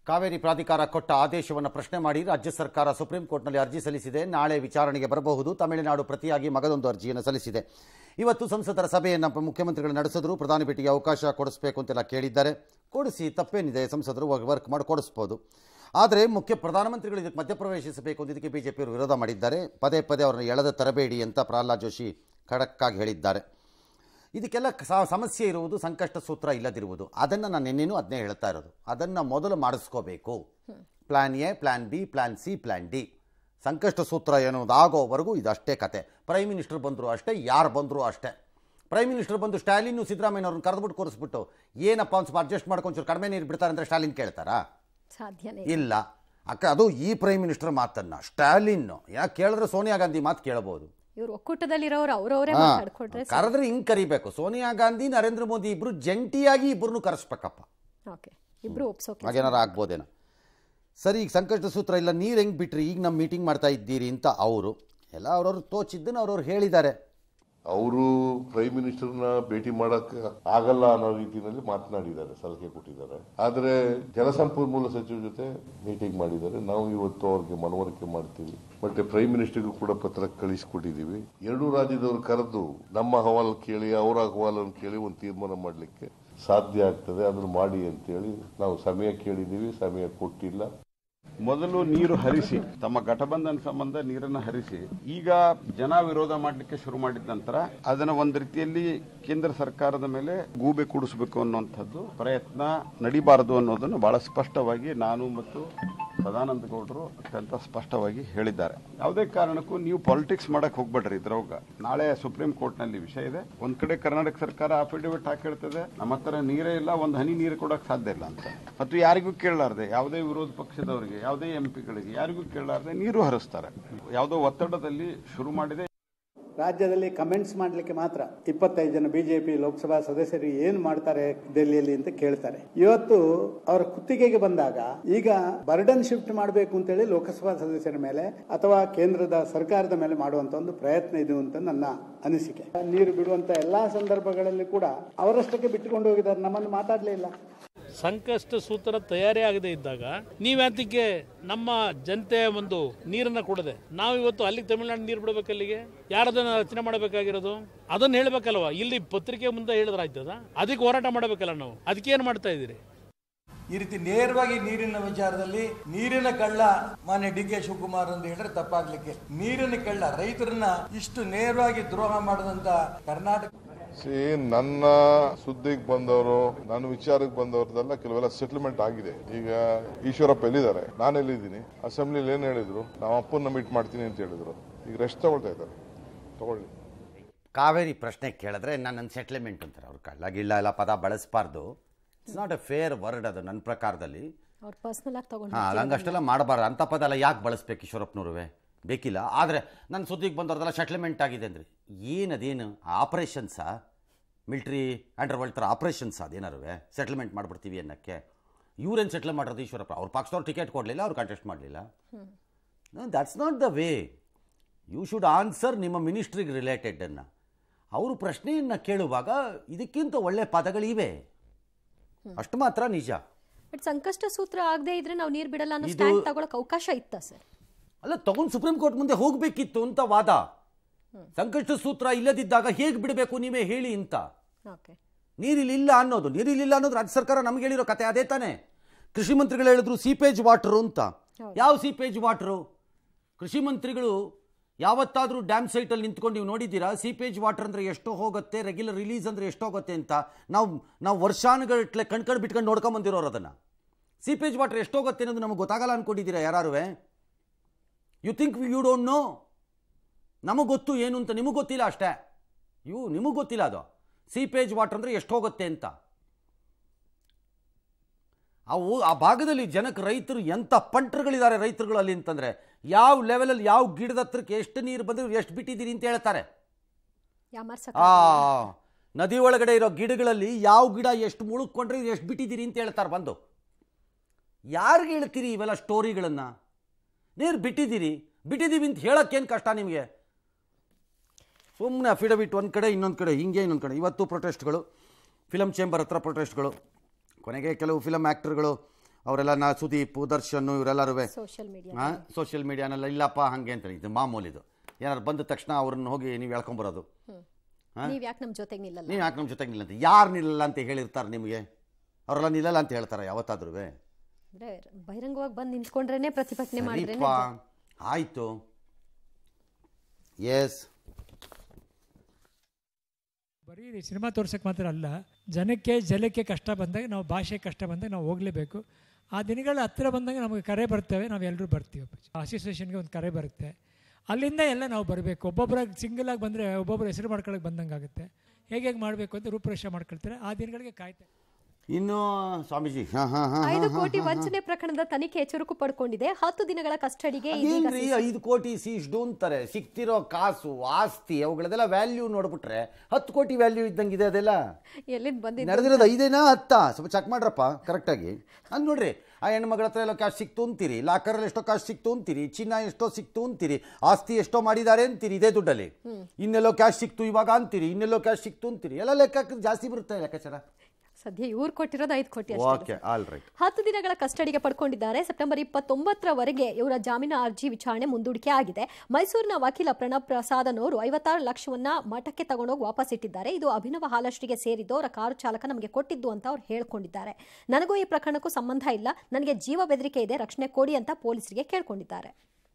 ಕಾವೇರಿ ಪ್ರಾಧಿಕಾರ ಕೊಟ್ಟ ಆದೇಶವನ್ನು ಪ್ರಶ್ನೆ ಮಾಡಿ ರಾಜ್ಯ ಸರ್ಕಾರ ಸುಪ್ರೀಂ ಕೋರ್ಟ್ನಲ್ಲಿ ಅರ್ಜಿ ಸಲ್ಲಿಸಿದೆ ನಾಳೆ ವಿಚಾರಣೆಗೆ ಬರಬಹುದು ತಮಿಳುನಾಡು ಪ್ರತಿಯಾಗಿ ಮಗದೊಂದು ಅರ್ಜಿಯನ್ನು ಸಲ್ಲಿಸಿದೆ ಇವತ್ತು ಸಂಸದರ ಸಭೆಯನ್ನು ಪ- ಮುಖ್ಯಮಂತ್ರಿಗಳು ನಡೆಸಿದ್ರು ಪ್ರಧಾನಿ ಭೇಟಿಗೆ ಅವಕಾಶ ಕೊಡಿಸಬೇಕು ಅಂತೆಲ್ಲ ಕೇಳಿದ್ದಾರೆ ಕೊಡಿಸಿ ತಪ್ಪೇನಿದೆ ಸಂಸದರು ವರ್ಕ್ ಮಾಡಿ ಕೊಡಿಸ್ಬೋದು ಆದರೆ ಮುಖ್ಯ ಪ್ರಧಾನಮಂತ್ರಿಗಳು ಇದಕ್ಕೆ ಮಧ್ಯಪ್ರವೇಶಿಸಬೇಕು ಅಂತ ಇದಕ್ಕೆ ಬಿಜೆಪಿಯವರು ವಿರೋಧ ಮಾಡಿದ್ದಾರೆ ಪದೇ ಪದೇ ಅವರನ್ನು ಎಳೆದ ತರಬೇಡಿ ಅಂತ ಪ್ರಹ್ಲಾದ್ ಜೋಶಿ ಖಡಕ್ಕಾಗಿ ಹೇಳಿದ್ದಾರೆ ಇದಕ್ಕೆಲ್ಲ ಸ- ಸಮಸ್ಯೆ ಇರುವುದು ಸಂಕಷ್ಟ ಸೂತ್ರ ಇಲ್ಲದಿರುವುದು ಅದನ್ನು ನಾನು ನಿನ್ನೇನು ಅದನ್ನೇ ಹೇಳ್ತಾ ಇರೋದು ಅದನ್ನು ಮೊದಲು ಮಾಡಿಸ್ಕೋಬೇಕು plan A plan B plan C plan D ಸಂಕಷ್ಟ ಸೂತ್ರ ಎನ್ನುವುದು ಆಗೋವರೆಗೂ ಇದಷ್ಟೇ ಕತೆ ಪ್ರೈಮ್ ಮಿನಿಸ್ಟರ್ ಬಂದರು ಅಷ್ಟೇ ಯಾರು ಬಂದರೂ ಅಷ್ಟೇ ಪ್ರೈಮ್ ಮಿನಿಸ್ಟರ್ ಬಂದು ಸ್ಟಾಲಿನ್ನು ಸಿದ್ದರಾಮಯ್ಯನವ್ರನ್ನ ಕರೆದ್ಬಿಟ್ಟು ಕೂರಿಸ್ಬಿಟ್ಟು ಏನಪ್ಪ ಒಂದು ಸ್ವಲ್ಪ ಅಡ್ಜಸ್ಟ್ ಮಾಡ್ಕೊಂಚೂರು ಕಡಿಮೆ ನೀರು ಬಿಡ್ತಾರೆ ಅಂತ ಸ್ಟಾಲಿನ್ ಕೇಳ್ತಾರಾ ಸಾಧ್ಯನೇ ಇಲ್ಲ ಅಕ್ಕ ಅದು ಈ ಪ್ರೈಮ್ ಮಿನಿಸ್ಟರ್ ಮಾತನ್ನ ಸ್ಟಾಲಿನ್ ಯಾಕೆ ಕೇಳಿದ್ರೆ ಸೋನಿಯಾ ಗಾಂಧಿ ಮಾತು ಕೇಳಬಹುದು ಇವ್ರು ಒಕ್ಕೂಟದಲ್ಲಿರೋರು ಅವ್ರವರೇ ಹಾ, ಮಾತಾಡ್ಕೊಟ್ರೆ ಕರೆದ್ರೆ ಹಿಂಗ್ ಕರಿಬೇಕು ಸೋನಿಯಾ ಗಾಂಧಿ ನರೇಂದ್ರ ಮೋದಿ ಇಬ್ರು ಜಂಟಿಯಾಗಿ ಇಬ್ಬರನ್ನು ಕರೆಸ್ಬೇಕಪ್ಪ ಓಕೆ ಇಬ್ರು ಒಪ್ಸೋಕೆ ಹಾಗೇನಾರು ಆಗ್ಬೋದೇನೋ ಸರಿ ಈಗ ಸಂಕಷ್ಟ ಸೂತ್ರ ಇಲ್ಲ ನೀರು ಹೆಂಗೆ ಬಿಟ್ರಿ ಈಗ ನಮ್ಮ ಮೀಟಿಂಗ್ ಮಾಡ್ತಾ ಇದ್ದೀರಿ ಅಂತ ಅವರು ಎಲ್ಲ ಅವ್ರವ್ರು ತೋಚಿದ್ದನ್ನು ಅವ್ರವ್ರು ಹೇಳಿದ್ದಾರೆ ಅವರು ಪ್ರೈಮ್ ಮಿನಿಸ್ಟರ್ನ ಭೇಟಿ ಮಾಡಕ್ ಆಗಲ್ಲ ಅನ್ನೋ ರೀತಿಯಲ್ಲಿ ಮಾತನಾಡಿದ್ದಾರೆ ಸಲಹೆ ಕೊಟ್ಟಿದ್ದಾರೆ ಆದ್ರೆ ಜಲಸಂಪನ್ಮೂಲ ಸಚಿವ ಜೊತೆ ಮೀಟಿಂಗ್ ಮಾಡಿದ್ದಾರೆ ನಾವು ಇವತ್ತು ಅವ್ರಿಗೆ ಮನವರಿಕೆ ಮಾಡ್ತೀವಿ ಮತ್ತೆ ಪ್ರೈಮ್ ಮಿನಿಸ್ಟರ್ಗೂ ಕೂಡ ಪತ್ರ ಕಳಿಸಿಕೊಟ್ಟಿದ್ದೀವಿ ಎರಡೂ ರಾಜ್ಯದವರು ಕರೆದು ನಮ್ಮ ಅಹವಾಲು ಕೇಳಿ ಅವರ ಅಹವಾಲನ್ನು ಕೇಳಿ ಒಂದು ತೀರ್ಮಾನ ಮಾಡಲಿಕ್ಕೆ ಸಾಧ್ಯ ಆಗ್ತದೆ ಅದನ್ನು ಮಾಡಿ ಅಂತೇಳಿ ನಾವು ಸಮಯ ಕೇಳಿದ್ದೀವಿ ಸಮಯ ಕೊಟ್ಟಿಲ್ಲ ಮೊದಲು ನೀರು ಹರಿಸಿ ತಮ್ಮ ಘಟಬಂಧನ ಸಂಬಂಧ ನೀರನ್ನು ಹರಿಸಿ ಈಗ ಜನ ವಿರೋಧ ಮಾಡಲಿಕ್ಕೆ ಶುರು ಮಾಡಿದ ನಂತರ ಅದನ್ನ ಒಂದು ರೀತಿಯಲ್ಲಿ ಕೇಂದ್ರ ಸರ್ಕಾರದ ಮೇಲೆ ಗೂಬೆ ಕೂಡಿಸಬೇಕು ಅನ್ನುವಂಥದ್ದು ಪ್ರಯತ್ನ ನಡಿಬಾರದು ಅನ್ನೋದನ್ನು ಬಹಳ ಸ್ಪಷ್ಟವಾಗಿ ನಾನು ಮತ್ತು ಸದಾನಂದ ಗೌಡರು ಅತ್ಯಂತ ಸ್ಪಷ್ಟವಾಗಿ ಹೇಳಿದ್ದಾರೆ ಯಾವುದೇ ಕಾರಣಕ್ಕೂ ನೀವು ಪಾಲಿಟಿಕ್ಸ್ ಮಾಡಕ್ ಹೋಗ್ಬೇಡ್ರಿ ಇದ್ರೊಳಗ ನಾಳೆ ಸುಪ್ರೀಂ ಕೋರ್ಟ್ ನಲ್ಲಿ ವಿಷಯ ಇದೆ ಒಂದ್ ಕಡೆ ಕರ್ನಾಟಕ ಸರ್ಕಾರ ಅಫಿಡವಿಟ್ ಹಾಕಿ ಹೇಳ್ತದೆ ನಮ್ಮ ಹತ್ರ ನೀರೇ ಇಲ್ಲ ಒಂದ್ ಹನಿ ನೀರು ಕೊಡಕ್ ಸಾಧ್ಯ ಇಲ್ಲ ಅಂತ ಮತ್ತು ಯಾರಿಗೂ ಕೇಳಲಾರ್ದೆ ಯಾವುದೇ ವಿರೋಧ ಪಕ್ಷದವರಿಗೆ ಯಾವುದೇ ಎಂ ಪಿಗಳಿಗೆ ಯಾರಿಗೂ ಕೇಳಲಾರ್ದೆ ನೀರು ಹರಿಸ್ತಾರೆ ಯಾವುದೋ ಒತ್ತಡದಲ್ಲಿ ಶುರು ಮಾಡಿದೆ ರಾಜ್ಯದಲ್ಲಿ ಕಮೆಂಟ್ಸ್ ಮಾಡಲಿಕ್ಕೆ ಮಾತ್ರ ಇಪ್ಪತ್ತೈದು ಜನ ಬಿಜೆಪಿ ಲೋಕಸಭಾ ಸದಸ್ಯರು ಏನ್ ಮಾಡ್ತಾರೆ ಡೆಲ್ಲಿಯಲ್ಲಿ ಅಂತ ಕೇಳ್ತಾರೆ ಇವತ್ತು ಅವರ ಕುತ್ತಿಗೆಗೆ ಬಂದಾಗ ಈಗ ಬರ್ಡನ್ ಶಿಫ್ಟ್ ಮಾಡಬೇಕು ಅಂತೇಳಿ ಲೋಕಸಭಾ ಸದಸ್ಯರ ಮೇಲೆ ಅಥವಾ ಕೇಂದ್ರದ ಸರ್ಕಾರದ ಮೇಲೆ ಮಾಡುವಂತ ಒಂದು ಪ್ರಯತ್ನ ಇದು ಅಂತ ನನ್ನ ಅನಿಸಿಕೆ ನೀರು ಬಿಡುವಂತ ಎಲ್ಲಾ ಸಂದರ್ಭಗಳಲ್ಲಿ ಕೂಡ ಅವರಷ್ಟಕ್ಕೆ ಬಿಟ್ಟುಕೊಂಡು ಹೋಗಿದ್ದಾರೆ ನಮ್ಮನ್ನು ಮಾತಾಡಲೇ ಇಲ್ಲ ಸಂಕಷ್ಟ ಸೂತ್ರ ತಯಾರಿ ಆಗದೆ ಇದ್ದಾಗ ನೀವ್ಯಾತಕ್ಕೆ ನಮ್ಮ ಜನತೆ ಒಂದು ನೀರನ್ನ ಕೊಡದೆ ನಾವು ಇವತ್ತು ಅಲ್ಲಿಗೆ ತಮಿಳುನಾಡು ನೀರು ಬಿಡಬೇಕು ಅಲ್ಲಿಗೆ ಯಾರದನ್ನ ರಚನೆ ಮಾಡಬೇಕಾಗಿರೋದು ಅದನ್ನ ಹೇಳ್ಬೇಕಲ್ವಾ ಇಲ್ಲಿ ಪತ್ರಿಕೆ ಮುಂದೆ ಹೇಳಿದ್ರೆ ಆಯ್ತದ ಅದಕ್ಕೆ ಹೋರಾಟ ಮಾಡಬೇಕಲ್ಲ ನಾವು ಅದಕ್ಕೆ ಏನ್ ಮಾಡ್ತಾ ಇದ್ದೀರಿ ಈ ರೀತಿ ನೇರವಾಗಿ ನೀರಿನ ವಿಚಾರದಲ್ಲಿ ನೀರಿನ ಕಳ್ಳ ಮಾನ್ಯ ಡಿ ಕೆ ಶಿವಕುಮಾರ್ ಅಂತ ಹೇಳಿದ್ರೆ ತಪ್ಪಾಗ್ಲಿಕ್ಕೆ ನೀರಿನ ಕಳ್ಳ ರೈತರನ್ನ ಇಷ್ಟು ನೇರವಾಗಿ ದ್ರೋಹ ಮಾಡಿದಂತ ಕರ್ನಾಟಕ ಸಿ ನನ್ನ ಸುದ್ದಿಗೆ ಬಂದವರು ನನ್ನ ವಿಚಾರಕ್ಕೆ ಬಂದವ್ರದೆಲ್ಲ ಕೆಲವೆಲ್ಲ ಸೆಟಲ್ಮೆಂಟ್ ಆಗಿದೆ ಈಗ ಈಶ್ವರಪ್ಪ ಎಲ್ಲಿದ್ದಾರೆ ನಾನು ಎಲ್ಲಿದ್ದೀನಿ ಅಸೆಂಬ್ಲಿಲಿ ಏನ್ ಹೇಳಿದ್ರು ನಾವು ಅಪ್ಪನ್ನ ಮೀಟ್ ಮಾಡ್ತೀನಿ ಅಂತ ಹೇಳಿದ್ರು ಈಗ ರೆಸ್ಟ್ ತಗೊಳ್ತಾ ಇದ್ದಾರೆ ತಗೊಳ್ಳಿ ಕಾವೇರಿ ಪ್ರಶ್ನೆ ಕೇಳಿದ್ರೆ ನನ್ನ ಸೆಟ್ಲ್ಮೆಂಟ್ ಅಂತಾರೆ ಅವ್ರು ಕಳ್ಳ ಗಿಳ್ಳ ಎಲ್ಲ ಪದ ಬಳಸಬಾರ್ದು it's not a fair word ಅದು ನನ್ನ ಪ್ರಕಾರದಲ್ಲಿ ಅವ್ರು ಪರ್ಸನಲ್ ಆಗಿ ತಗೊಂಡು ಹಾಂ ಹಂಗಷ್ಟೆಲ್ಲ ಮಾಡಬಾರ್ದು ಅಂಥ ಪದ ಎಲ್ಲ ಯಾಕೆ ಬಳಸ್ಬೇಕು ಈಶ್ವರಪ್ಪನವ್ರುವೆ ಬೇಕಿಲ್ಲ ಆದರೆ ನನ್ನ ಸುದ್ದಿಗೆ ಬಂದವ್ರದೆಲ್ಲ ಸೆಟ್ಲ್ಮೆಂಟ್ ಆಗಿದೆ ಅಂದರೆ ಏನದೇನು ಆಪ್ರೇಷನ್ಸಾ ಮಿಲ್ಟ್ರಿ ಅಂಡರ್ ವರ್ಲ್ಡ್ ಥರ ಆಪ್ರೇಷನ್ಸ್ ಅದೇನಾರುವೆ ಸೆಟ್ಲ್ಮೆಂಟ್ ಮಾಡ್ಬಿಡ್ತೀವಿ ಅನ್ನೋಕ್ಕೆ ಇವ್ರೇನು ಸೆಟ್ಲ್ ಮಾಡೋದು ಈಶ್ವರಪ್ಪ ಅವ್ರ ಪಕ್ಷದವ್ರು ಟಿಕೆಟ್ ಕೊಡಲಿಲ್ಲ ಅವ್ರು ಕಂಟೆಸ್ಟ್ ಮಾಡಲಿಲ್ಲ that's not the way you should answer ನಿಮ್ಮ ಮಿನಿಸ್ಟ್ರಿಗೆ ರಿಲೇಟೆಡನ್ನು ಅವರು ಪ್ರಶ್ನೆಯನ್ನು ಕೇಳುವಾಗ ಇದಕ್ಕಿಂತ ಒಳ್ಳೆ ಪದಗಳಿವೆ ಅಷ್ಟು ಮಾತ್ರ ನಿಜ ಬಟ್ ಸಂಕಷ್ಟ ಸೂತ್ರ ಆಗದೆ ಇದ್ರೆ ನಾವು ನೀರ್ ಬಿಡಲ್ಲ ಅನ್ನೋ ಇದು- ಸ್ಟ್ಯಾಂಡ್ ತಗೊಳಕ್ ಅವಕಾಶ ಇತ್ತ ಸರ್ ಅಲ್ಲ ತಗೊಂಡು ಸುಪ್ರೀಂ ಕೋರ್ಟ್ ಮುಂದೆ ಹೋಗಬೇಕಿತ್ತು ಅಂತ ವಾದ ಸಂಕಷ್ಟ ಸೂತ್ರ ಇಲ್ಲದಿದ್ದಾಗ ಹೇಗೆ ಬಿಡಬೇಕು ನೀವೇ ಹೇಳಿ ಅಂತ ಓಕೆ ನೀರಿಲಿಲ್ಲ ಅನ್ನೋದು ನೀರಿಲಿಲ್ಲ ಅನ್ನೋದು ರಾಜ್ಯ ಸರ್ಕಾರ ನಮ್ಗೆ ಹೇಳಿರೋ ಕತೆ ಅದೇ ತಾನೇ ಕೃಷಿ ಮಂತ್ರಿಗಳು ಹೇಳಿದ್ರು ಸೀಪೇಜ್ ವಾಟರು ಅಂತ ಯಾವ ಸೀಪೇಜ್ ವಾಟರು ಕೃಷಿ ಮಂತ್ರಿಗಳು ಯಾವತ್ತಾದರೂ ಡ್ಯಾಮ್ ಸೈಟಲ್ಲಿ ನಿಂತ್ಕೊಂಡು ನೀವು ನೋಡಿದ್ದೀರಾ ಸೀಪೇಜ್ ವಾಟರ್ ಅಂದರೆ ಎಷ್ಟೋ ಹೋಗುತ್ತೆ ರೆಗ್ಯುಲರ್ ರಿಲೀಸ್ ಅಂದರೆ ಎಷ್ಟೋ ಹೋಗುತ್ತೆ ಅಂತ ನಾವು ನಾವು ವರ್ಷಾನುಗಟ್ಲೆ ಕಣ್ಕಂಡು ಬಿಟ್ಕೊಂಡು ನೋಡ್ಕೊಂಬಂದಿರೋರು ಅದನ್ನು ಸೀಪೇಜ್ ವಾಟರ್ ಎಷ್ಟೋಗುತ್ತೆ ಅನ್ನೋದು ನಮಗೆ ಗೊತ್ತಾಗಲ್ಲ ಅನ್ಕೊಂಡಿದ್ದೀರಾ ಯಾರಾರುವೆ you think you don't know ನಮಗೆ ಗೊತ್ತು ಏನು ಅಂತ ನಿಮಗೆ ಗೊತ್ತಿಲ್ಲ ಅಷ್ಟೇ ಯು ನಿಮಗೆ ಗೊತ್ತಿಲ್ಲ ಅದು ಸೀಪೇಜ್ ವಾಟರ್ ಅಂದರೆ ಎಷ್ಟು ಹೋಗುತ್ತೆ ಅಂತ ಅವು ಆ ಭಾಗದಲ್ಲಿ ಜನಕ್ಕೆ ರೈತರು ಎಂಥ ಪಂಟ್ರುಗಳಿದ್ದಾರೆ ರೈತರುಗಳು ಅಲ್ಲಿ ಅಂತಂದರೆ ಯಾವ ಲೆವೆಲಲ್ಲಿ ಯಾವ ಗಿಡದ ಹತ್ರಕ್ಕೆ ಎಷ್ಟು ನೀರು ಬಂದರೆ ಎಷ್ಟು ಬಿಟ್ಟಿದ್ದೀರಿ ಅಂತ ಹೇಳ್ತಾರೆ ಯಾಮಾರ್ಸಕ್ ಆ ನದಿ ಒಳಗಡೆ ಇರೋ ಗಿಡಗಳಲ್ಲಿ ಯಾವ ಗಿಡ ಎಷ್ಟು ಮುಳುಗ್ಕೊಂಡ್ರೆ ಎಷ್ಟು ಬಿಟ್ಟಿದ್ದೀರಿ ಅಂತ ಹೇಳ್ತಾರೆ ಬಂದು ಯಾರಿಗೆ ಹೇಳ್ತೀರಿ ಇವೆಲ್ಲ ಸ್ಟೋರಿಗಳನ್ನು ನೀರು ಬಿಟ್ಟಿದ್ದೀರಿ ಬಿಟ್ಟಿದ್ದೀವಿ ಅಂತ ಹೇಳೋಕ್ಕೇನು ಕಷ್ಟ ನಿಮಗೆ ಸುಮ್ಮನೆ ಅಫಿಡವಿಟ್ ಒಂದು ಕಡೆ ಇನ್ನೊಂದು ಕಡೆ ಹಿಂಗೆ ಇನ್ನೊಂದು ಕಡೆ ಇವತ್ತು ಪ್ರೊಟೆಸ್ಟ್ಗಳು ಫಿಲಮ್ ಚೇಂಬರ್ ಹತ್ರ ಪ್ರೊಟೆಸ್ಟ್ಗಳು ಕೊನೆಗೆ ಕೆಲವು ಫಿಲಮ್ ಆ್ಯಕ್ಟರ್ಗಳು ಅವರೆಲ್ಲ ನಾ ಸುದೀಪ್ ದರ್ಶನ್ ಇವರೆಲ್ಲರೂ ಸೋಷಿಯಲ್ ಮೀಡಿಯಾ ಸೋಷಿಯಲ್ ಮೀಡಿಯಾನೆಲ್ಲ ಇಲ್ಲಪ್ಪ ಹಂಗೆ ಅಂತ ಇದು ಮಾಮೂಲಿದು ಏನಾದ್ರು ಬಂದ ತಕ್ಷಣ ಅವ್ರನ್ನ ಹೋಗಿ ನೀವು ಹೇಳ್ಕೊಂಬರೋದು ನೀವ್ ಯಾಕೆ ನಮ್ ಜೊತೆಗೆ ನಿಲ್ಲಲ್ಲ ನೀವು ಯಾಕೆ ನಮ್ಮ ಜೊತೆಗೆ ನಿಲ್ಲ ಅಂತ ಯಾರು ನಿಲ್ಲಲ್ಲ ಅಂತ ಹೇಳಿರ್ತಾರೆ ನಿಮಗೆ ಅವರೆಲ್ಲ ನಿಲ್ಲಲ್ಲ ಅಂತ ಹೇಳ್ತಾರೆ ಯಾವತ್ತಾದ್ರೂ ಅಂದ್ರೆ ಬಹಿರಂಗವಾಗಿ ಬಂದು ನಿಂತ್ಕೊಂಡ್ರೇನೆ ಪ್ರತಿಭಟನೆ ಮಾಡಿದ್ರೆ ಸರಿಪ್ಪ ಆಯಿತು ಎಸ್ ಬರೀ ಸಿನಿಮಾ ತೋರ್ಸೋಕ್ಕೆ ಮಾತ್ರ ಅಲ್ಲ ಜನಕ್ಕೆ ಜಲಕ್ಕೆ ಕಷ್ಟ ಬಂದಾಗ ನಾವು ಭಾಷೆ ಕಷ್ಟ ಬಂದಾಗ ನಾವು ಹೋಗಲೇಬೇಕು ಆ ದಿನಗಳ ಹತ್ತಿರ ಬಂದಾಗ ನಮಗೆ ಕರೆ ಬರ್ತವೆ ನಾವು ಎಲ್ಲರೂ ಬರ್ತೀವಿ ಅಸೋಸಿಯೇಷನ್ಗೆ ಒಂದು ಕರೆ ಬರುತ್ತೆ ಅಲ್ಲಿಂದ ಎಲ್ಲ ನಾವು ಬರಬೇಕು ಒಬ್ಬೊಬ್ಬರಾಗಿ ಸಿಂಗಲಾಗಿ ಬಂದರೆ ಒಬ್ಬೊಬ್ಬರು ಹೆಸರು ಮಾಡ್ಕೊಳಕ್ಕೆ ಬಂದಂಗೆ ಆಗುತ್ತೆ ಹೇಗೆ ಹೇಗೆ ಮಾಡಬೇಕು ಅಂತ ರೂಪರೇಷೆ ಮಾಡ್ಕೊಳ್ತಾರೆ ಆ ದಿನಗಳಿಗೆ ಕಾಯ್ತಾರೆ ಇನ್ನು ಸ್ವಾಮೀಜಿ ಹಾಂ ಹಾಂ ಹಾಂ ಐದು ಕೋಟಿ ವಂಚನೆ ಪ್ರಕರಣದ ತನಿಖೆ ಚುರುಕು ಪಡ್ಕೊಂಡಿದೆ ಹತ್ತು ದಿನಗಳ ಕಸ್ಟಡಿಗೆ ಇದೀಗ ಅದೇನ್ರಿ ಐದು ಕೋಟಿ ಸೀಸ್ಡು ಅಂತಾರೆ ಸಿಗ್ತಿರೋ ಕಾಸು ಆಸ್ತಿ ಅವುಗಳದೆಲ್ಲ ವ್ಯಾಲ್ಯೂ ನೋಡ್ಬಿಟ್ರೆ ಹತ್ತು ಕೋಟಿ ವ್ಯಾಲ್ಯೂ ಇದ್ದಂಗಿದೆ ಅದೆಲ್ಲ ಎಲ್ಲಿಂದ ಬಂದಿದ್ದು ನಡೆದಿರೋದು ಐದೇನಾ ಹತ್ತ ಸ್ವಲ್ಪ ಚೆಕ್ ಮಾಡ್ರಪ್ಪ ಕರೆಕ್ಟಾಗಿ ಅಂದ್ ನೋಡ್ರಿ ಆ ಹೆಣ್ಮಗಳ ಹತ್ರ ಎಲ್ಲೋ ಕ್ಯಾಶ್ ಸಿಕ್ತು ಅಂತೀರಿ ಲಾಕರಲ್ಲಿ ಎಷ್ಟೋ ಕ್ಯಾಶ್ ಸಿಕ್ತು ಅಂತೀರಿ ಚಿನ್ನ ಎಷ್ಟೋ ಸಿಕ್ತು ಅಂತೀರಿ ಆಸ್ತಿ ಎಷ್ಟೋ ಮಾಡಿದ್ದಾರೆ ಅಂತೀರಿ ಇದೇ ದುಡ್ಡಲ್ಲಿ ಇನ್ನೆಲ್ಲೋ ಕ್ಯಾಶ್ ಸಿಕ್ತು ಇವಾಗ ಅಂತೀರಿ ಇನ್ನೆಲ್ಲೋ ಕ್ಯಾಶ್ ಸಿಕ್ತು ಅಂತೀರಿ ಎಲ್ಲ ಲೆಕ್ಕ ಹಾಕಿದ್ರೆ ಜಾಸ್ತಿ ಬರುತ್ತೆ ಲೆಕ್ಕಾಚಾರ ಸದ್ಯ ಇವ್ರು ಕೊಟ್ಟಿರೋದು ಐದು ಕೋಟಿ ಅಷ್ಟೇ ಓಕೆ ಆಲ್ ರೈಟ್ ಹತ್ತು ದಿನಗಳ ಕಸ್ಟಡಿಗೆ ಪಡ್ಕೊಂಡಿದ್ದಾರೆ ಸೆಪ್ಟೆಂಬರ್ ಇಪ್ಪತ್ತೊಂಬತ್ತರವರೆಗೆ ಇವರ ಜಾಮೀನು ಅರ್ಜಿ ವಿಚಾರಣೆ ಮುಂದೂಡಿಕೆ ಆಗಿದೆ ಮೈಸೂರಿನ ವಕೀಲ ಪ್ರಣಬ್ ಪ್ರಸಾದನವರು ಐವತ್ತಾರು ಲಕ್ಷವನ್ನ ಮಠಕ್ಕೆ ತಗೊಂಡೋಗಿ ವಾಪಸ್ ಇಟ್ಟಿದ್ದಾರೆ ಇದು ಅಭಿನವ ಹಾಲಷ್ಟಿಗೆ ಸೇರಿದ್ದು ಅವರ ಕಾರು ಚಾಲಕ ನಮಗೆ ಕೊಟ್ಟಿದ್ದು ಅಂತ ಅವ್ರು ಹೇಳ್ಕೊಂಡಿದ್ದಾರೆ ನನಗೂ ಈ ಪ್ರಕರಣಕ್ಕೂ ಸಂಬಂಧ ಇಲ್ಲ ನನಗೆ ಜೀವ ಬೆದರಿಕೆ ಇದೆ ರಕ್ಷಣೆ ಕೊಡಿ ಅಂತ ಪೊಲೀಸರಿಗೆ ಕೇಳ್ಕೊಂಡಿದ್ದಾರೆ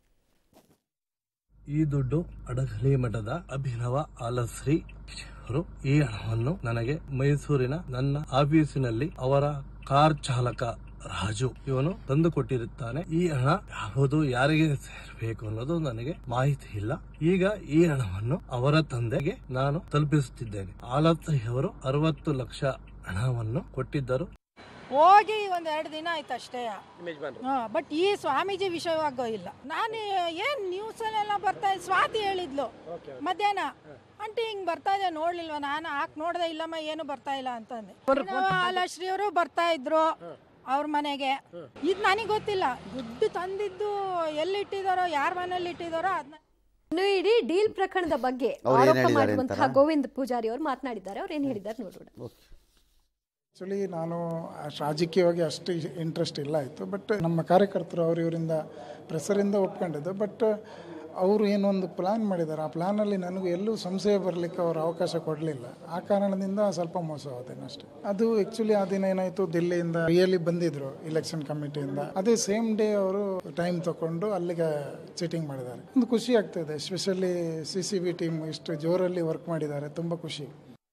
ಈ ದುಡ್ಡು ಅಡಗಲಿ ಮಠದ ಅಭಿನವ ಆಲಶ್ರೀ ಅವರು ಈ ಹಣವನ್ನು ನನಗೆ ಮೈಸೂರಿನ ನನ್ನ ಆಫೀಸಿನಲ್ಲಿ ಅವರ ಕಾರ್ ಚಾಲಕ ರಾಜು ಇವನು ತಂದು ಕೊಟ್ಟಿರುತ್ತಾನೆ ಈ ಹಣ ಯಾವುದು ಯಾರಿಗೆ ಸೇರಬೇಕು ಅನ್ನೋದು ನನಗೆ ಮಾಹಿತಿ ಇಲ್ಲ ಈಗ ಈ ಹಣವನ್ನು ಅವರ ತಂದೆಗೆ ನಾನು ತಲುಪಿಸುತ್ತಿದ್ದೇನೆ ಆಲಶ್ರೀ ಅವರು ಅರವತ್ತು ಲಕ್ಷ ಹಣವನ್ನು ಕೊಟ್ಟಿದ್ದರು ಹೋಗಿ ಒಂದ್ ಎರಡು ದಿನ ಆಯ್ತು ಅಷ್ಟೇ ಬಟ್ ಈ ಸ್ವಾಮೀಜಿ ವಿಷಯವಾಗ ಇಲ್ಲ ನಾನು ಏನ್ ನ್ಯೂಸ್ ಅಲ್ಲೆಲ್ಲ ಬರ್ತಾ ಇದ್- ಸ್ವಾತಿ ಹೇಳಿದ್ಲು ಮಧ್ಯಾಹ್ನ ಆಂಟಿ ಹಿಂಗ್ ಬರ್ತಾ ಇದೆ ನೋಡ್ಲಿಲ್ವಾ ನಾನು ಹಾಕ್ ನೋಡ್ದೆ ಇಲ್ಲಮ್ಮ ಏನು ಬರ್ತಾ ಇಲ್ಲ ಅಂತಂದೆ ಹಾಲಶ್ರೀ ಅವರು ಬರ್ತಾ ಇದ್ರು ಅವ್ರ ಮನೆಗೆ ಇದ್ ನನಗೆ ಗೊತ್ತಿಲ್ಲ ದುಡ್ಡು ತಂದಿದ್ದು ಎಲ್ಲಿಟ್ಟಿದಾರೋ ಯಾರ ಮನೇಲಿ ಇಟ್ಟಿದಾರೋ ಅದನ್ನ ಇನ್ನು ಇಡೀ ಡೀಲ್ ಪ್ರಕರಣದ ಬಗ್ಗೆ ಅವ್ರು ಏನ್ ಆರೋಪ ಹೇಳಿದ್ದಾರೆ ಮಾಡಿರುವಂತಹ ಅಂತಾರಾ? ಗೋವಿಂದ್ ಪೂಜಾರಿ ಅವರು ಮಾತನಾಡಿದ್ದಾರೆ ಅವ್ರು ಏನ್ ಹೇಳಿದ್ದಾರೆ ನೋಡೋಣ ಆ್ಯಕ್ಚುಲಿ ನಾನು ಅಷ್ಟ್ ರಾಜಕೀಯವಾಗಿ ಅಷ್ಟು ಇಂಟ್ರೆಸ್ಟ್ ಇಲ್ಲ ಆಯಿತು ಬಟ್ ನಮ್ಮ ಕಾರ್ಯಕರ್ತರು ಅವ್ರು ಇವರಿಂದ ಪ್ರೆಸರಿಂದ ಒಪ್ಕೊಂಡಿದ್ದು ಬಟ್ ಅವರು ಏನೊಂದು ಪ್ಲ್ಯಾನ್ ಮಾಡಿದ್ದಾರೆ ಆ ಪ್ಲ್ಯಾನಲ್ಲಿ ನನಗೂ ಎಲ್ಲೂ ಸಂಶಯ ಬರಲಿಕ್ಕೆ ಅವರು ಅವಕಾಶ ಕೊಡಲಿಲ್ಲ ಆ ಕಾರಣದಿಂದ ಸ್ವಲ್ಪ ಮೋಸ ಹೋದೇನೆ ಅಷ್ಟೇ ಅದು ಆ್ಯಕ್ಚುಲಿ ಆ ದಿನ ಏನಾಯಿತು ದಿಲ್ಲಿಯಿಂದ ರಿಯಲಿ ಬಂದಿದ್ರು ಇಲೆಕ್ಷನ್ ಕಮಿಟಿಯಿಂದ ಅದೇ ಸೇಮ್ ಡೇ ಅವರು ಟೈಮ್ ತಗೊಂಡು ಅಲ್ಲಿಗೆ ಚೀಟಿಂಗ್ ಮಾಡಿದ್ದಾರೆ ಒಂದು ಖುಷಿ ಆಗ್ತದೆ especially C C B team ಇಷ್ಟು ಜೋರಲ್ಲಿ ವರ್ಕ್ ಮಾಡಿದ್ದಾರೆ ತುಂಬ ಖುಷಿ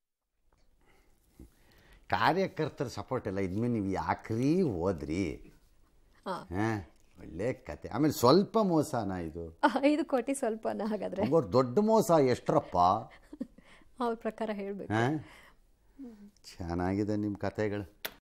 ಕಾರ್ಯಕರ್ತರ ಸಪೋರ್ಟ್ ಎಲ್ಲ ಇದ್ಮೇಲೆ ನೀವು ಯಾಕ್ರಿ ಹೋದ್ರಿ ಹಾ. ಹಾಂ ಒಳ್ಳೆ ಕತೆ ಆಮೇಲೆ ಸ್ವಲ್ಪ ಮೋಸನಾ ಇದು ಐದು ಕೋಟಿ ಸ್ವಲ್ಪನ ಹಾಗಾದ್ರೆ ಒಬ್ಬರು ದೊಡ್ಡ ಮೋಸ ಎಷ್ಟ್ರಪ್ಪ ಅವ್ರ ಪ್ರಕಾರ ಹೇಳ್ಬೇಕು ಹಾಂ ಚೆನ್ನಾಗಿದೆ ನಿಮ್ಮ ಕತೆಗಳು